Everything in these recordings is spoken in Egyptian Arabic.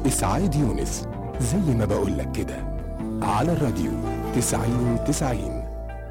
إسعاد يونس زي ما بقولك كده على الراديو تسعين تسعين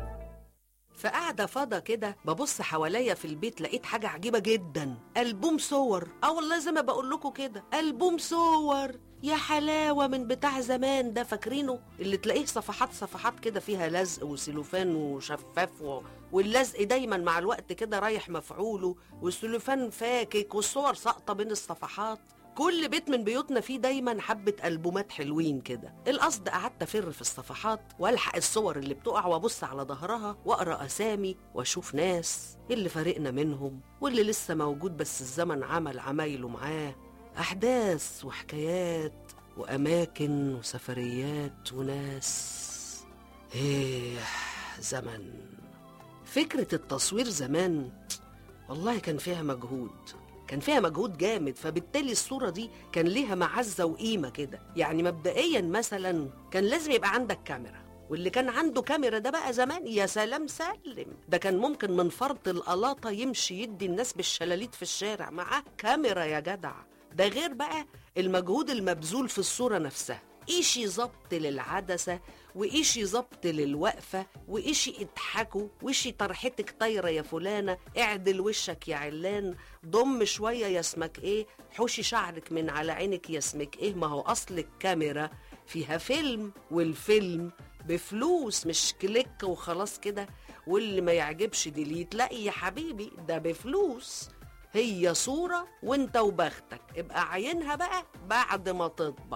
فقاعدة فاضة كده ببص حواليا في البيت لقيت حاجة عجيبة جدا ألبوم صور اه والله زي ما بقول لكم كده ألبوم صور يا حلاوة من بتاع زمان ده فاكرينه اللي تلاقيه صفحات صفحات كده فيها لزق وسلوفان وشفاف و... واللزق دايما مع الوقت كده رايح مفعوله والسلوفان فاكك والصور ساقطة بين الصفحات كل بيت من بيوتنا فيه دايما حبة ألبومات حلوين كده القصد قعدت أفر في الصفحات والحق الصور اللي بتقع وابص على ظهرها واقرا أسامي واشوف ناس اللي فارقنا منهم واللي لسه موجود بس الزمن عمل عمايله معاه أحداث وحكايات وأماكن وسفريات وناس إيه زمن فكرة التصوير زمان والله كان فيها مجهود كان فيها مجهود جامد فبالتالي الصورة دي كان ليها معزة وقيمة كده يعني مبدئيا مثلا كان لازم يبقى عندك كاميرا واللي كان عنده كاميرا ده بقى زمان يا سلام سلم ده كان ممكن من فرط القلاطة يمشي يدي الناس بالشلاليت في الشارع معاه كاميرا يا جدع ده غير بقى المجهود المبذول في الصورة نفسها إيشي ظبط للعدسة وإيشي ظبط للوقفة وإيشي اضحكوا وإيشي طرحتك طايرة يا فلانة اعدل وشك يا علان ضم شوية يا اسمك إيه حوشي شعرك من على عينك يا اسمك إيه ما هو أصل الكاميرا فيها فيلم والفيلم بفلوس مش كليك وخلاص كده واللي ما يعجبش ديليت لا يا حبيبي ده بفلوس هي صورة وانت وبختك ابقى عينها بقى بعد ما تطبع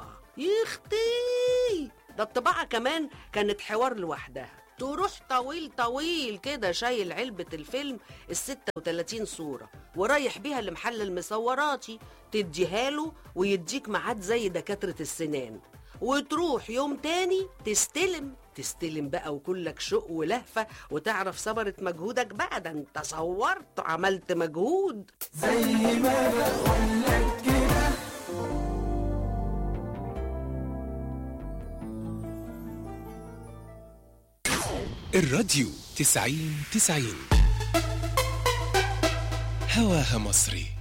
يختي ده الطباعة كمان كانت حوار لوحدها تروح طويل طويل كده شايل علبة الفيلم ال 36 صورة ورايح بيها لمحل المصوراتي تديها له ويديك ميعاد زي دكاترة السنان وتروح يوم تاني تستلم تستلم بقى وكلك شوق ولهفة وتعرف ثمرة مجهودك بقى ده انت صورت وعملت مجهود الراديو تسعين تسعين هواها مصري